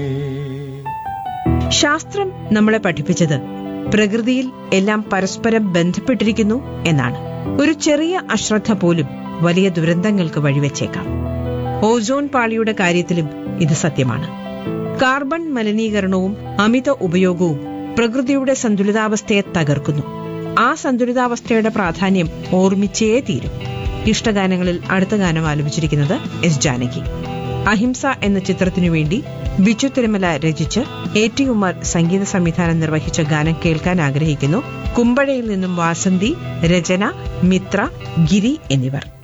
ശാസ്ത്രം നമ്മളെ പഠിപ്പിച്ചത് പ്രകൃതിയിൽ എല്ലാം പരസ്പരം ബന്ധപ്പെട്ടിരിക്കുന്നു എന്നാണ് ഒരു ചെറിയ അശ്രദ്ധ പോലും വലിയ ദുരന്തങ്ങൾക്ക് വഴിവെച്ചേക്കാം ഓസോൺ പാളിയുടെ കാര്യത്തിലും ഇത് സത്യമാണ് കാർബൺ മലിനീകരണവും അമിത ഉപയോഗവും പ്രകൃതിയുടെ സന്തുലിതാവസ്ഥയെ തകർക്കുന്നു ആ സന്തുലിതാവസ്ഥയുടെ പ്രാധാന്യം ഓർമ്മിച്ചേ തീരും ഇഷ്ടഗാനങ്ങളിൽ അടുത്ത ഗാനം ആലപിച്ചിരിക്കുന്നത് എസ് ജാനകി അഹിംസ എന്ന ചിത്രത്തിനു വേണ്ടി ബിജു തിരുമല രചിച്ച് എ ടി ഉമാർ സംഗീത സംവിധാനം നിർവഹിച്ച ഗാനം കേൾക്കാൻ ആഗ്രഹിക്കുന്നു കുമ്പഴയിൽ നിന്നും വാസന്തി രചന മിത്ര ഗിരി എന്നിവർ